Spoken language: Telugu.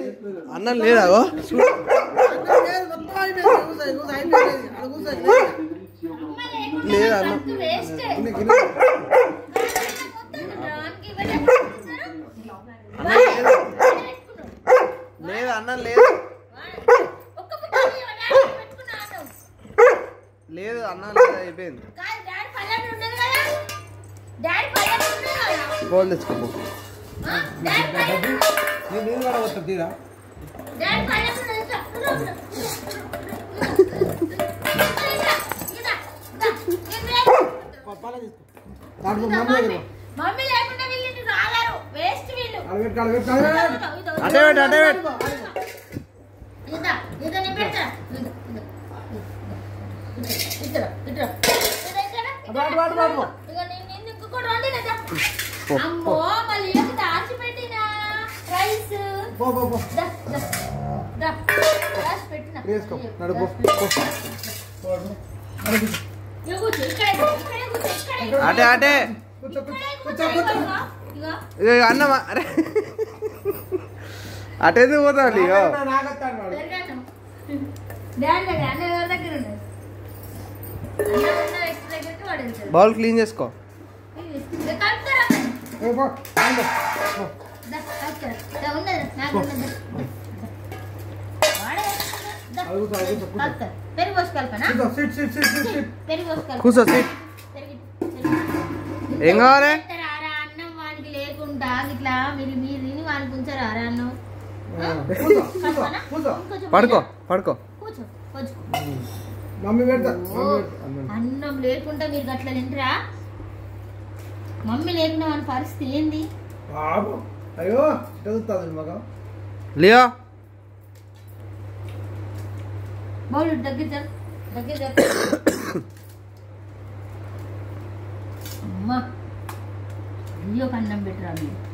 అన్నం లేదా ఓ? చూడు. లేదు అన్నం వేస్ట్ లేదు అన్నం లేదు ఒక్క ముక్క పెట్టుకున్నాను లేదు అన్నం లేదు అయిపోయింది కాదు డాడీ పల్లెటూరు ఉన్నది కదా డాడీ పల్లెటూరు ఉన్నది కదా బౌల్ తెచ్చుకోపో ఆ? డాడీ పల్లెటూరు నేను నేను కూడా వస్తా తీరా డాడీ పల్లెటూరు ఉన్నది చెప్తున్నా ఉన్నా. ఇదా, ఇదా, ఇదా. పాల తీసుకో దాంట్లో మమ్మీ దగ్గర మమ్మీ లేకుండా వీళ్ళు రాలేరు వేస్ట్ వీళ్ళు అడగట్టు అడగట్టు అడగట్టు అటే పెట్టు అటే పెట్టు ఇదా ఇదా నేను పెడతా ఇదా, ఇదా, ఇదా. ఇద్దరు ఇద్దరు ఇదా, ఇక్కడ, అటు, అటు, అటు, అటు. ఇగో నేను నిన్ను ఇంకొకటి వండినా అమ్మో మళ్ళీ ఏమి దాచిపెట్టినా రైస్ పో పో పో దా, దా, దా. దాచి పెట్టినా. వేసుకో ఇగో, నడుపు దాచి పో. పెట్టినా. ఇగో కూర్చో, ఇక్కడే కూర్చో, ఇక్కడే కూర్చో, ఇక్కడే. అటే అటే కూర్చో కూర్చో ఇక్కడే కూర్చో కూర్చో, కూర్చో ఇగో, ఇగో. ఇగో ఇగో అన్నం అరే అటెందుకు పోతాడు ఇగో నాగత్తాడు వాడు పెరగన్నం. డాడీ దగ్గర, అన్న ఎవరి దగ్గర ఉన్నది? అన్న ఉన్న వ్యక్తి దగ్గరికి వాడు వెళ్తాడు. బౌల్ క్లీన్ చేసుకో ఇది కలుపుతారా అన్న? ఏ పో ఆండు. పో. దా, కలుపుతారా? దా, ఉన్నది, నాకు ఉన్నది. వాడే దా, అడుగుతా అడుగుతా కూర్చో కలుపుతారు. పెరుగు పోసి కలపనా కూర్చో sit sit sit sit sit పెరుగు పోసి కలపనా? కూర్చో సీట్ పెరుగు, పెరుగు. ఏం కావాలి? పెట్టరారా అన్నం వానికి లేకుండా ఇట్లా మీరు మీరు తిని వానికి ఉంచారా అన్నం ఆ, కూర్చో కూర్చో కలపనా? కూర్చో ఇంకొంచెం పడుకో పోయినా? పడుకో కూర్చో కూర్చో మమ్మీ పెడతా ఓ, మమ్మీ పెడతా. అన్నం. అన్నం లేకుండా మీరు అట్లా తింటరా మమ్మీ లేకుండా మన పరిస్థితి ఏంది బాబు అయ్యో చదువుతుంది మగ లియో బౌల్ దగ్గర జరు దగ్గర జరు అమ్మా అయ్యో అన్నం పెట్టరా మీరు